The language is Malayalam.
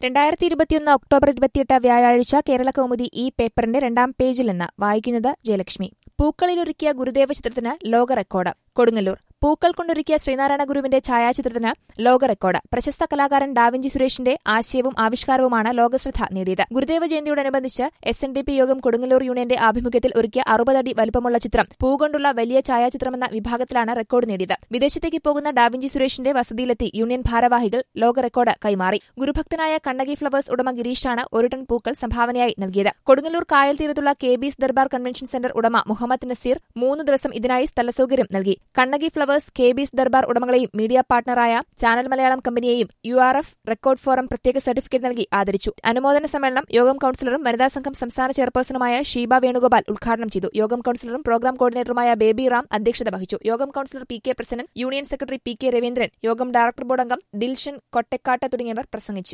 രണ്ടായിരത്തി ഇരുപത്തിയൊന്ന് ഒക്ടോബർ ഇരുപത്തിയെട്ട് വ്യാഴാഴ്ച കേരള കൗമുദി ഈ പേപ്പറിന്റെ രണ്ടാം പേജിൽ നിന്ന് വായിക്കുന്നത് ജയലക്ഷ്മി പൂക്കളിലൊരുക്കിയ ഗുരുദേവ ചിത്രത്തിന് ലോക റെക്കോർഡ് കൊടുങ്ങല്ലൂർ പൂക്കൾ കൊണ്ടൊരുക്കിയ ശ്രീനാരായണ ഗുരുവിന്റെ ഛായാചിത്രത്തിന് ലോക റെക്കോർഡ് പ്രശസ്ത കലാകാരൻ ഡാവിഞ്ചി സുരേഷിന്റെ ആശയവും ആവിഷ്കാരവുമാണ് ലോകശ്രദ്ധ നേടിയത് ഗുരുദേവ ജയന്തിയോടനുബന്ധിച്ച് S N D P Yogam Kodungallur യൂണിയന്റെ ആഭിമുഖ്യത്തിൽ ഒരുക്കിയ അറുപതടി വലുപ്പമുള്ള ചിത്രം പൂ കൊണ്ടുള്ള വലിയ ഛായാചിത്രമെന്ന വിഭാഗത്തിലാണ് റെക്കോർഡ് നേടിയത് വിദേശത്തേക്ക് പോകുന്ന ഡാവിഞ്ചി സുരേഷിന്റെ വസതിയിലെത്തി യൂണിയൻ ഭാരവാഹികൾ ലോക റെക്കോർഡ് കൈമാറി ഗുരുഭക്തനായ കണ്ണകി ഫ്ലവേഴ്സ് ഉടമ ഗിരീഷാണ് ഒരു ടൺ പൂക്കൾ സംഭാവനയായി നൽകിയത് കൊടുങ്ങല്ലൂർ കായൽ തീരത്തുള്ള K Bees Darbar convention centre ഉടമ മുഹമ്മദ് നസീർ മൂന്ന് ദിവസം ഇതിനായി സ്ഥലസൌകര്യം നൽകി Kannaki flowers K Bees Darbar ഉടമകളെയും മീഡിയ പാർട്ണറായ ചാനൽ മലയാളം കമ്പനിയെയും U R F record forum പ്രത്യേക സർട്ടിഫിക്കറ്റ് നൽകി ആദരിച്ചു അനുമോദന സമ്മേളനം യോഗം കൌൺസിലറും വനിതാ സംഘം സംസ്ഥാന ചെയർപേഴ്സണുമായ ഷീബ വേണുഗോപാൽ ഉദ്ഘാടനം ചെയ്തു യോഗം കൌൺസിലറും പ്രോഗ്രാം കോർഡിനേറ്ററുമായ ബേബി റാം അധ്യക്ഷത വഹിച്ചു യോഗം councillor P K Prasannan union secretary P K Raveendran യോഗം ഡയറക്ടർ ബോർഡ് അംഗം ദിൽഷൻ കൊട്ടക്കാട്ട് തുടങ്ങിയവർ പ്രസംഗിച്ചു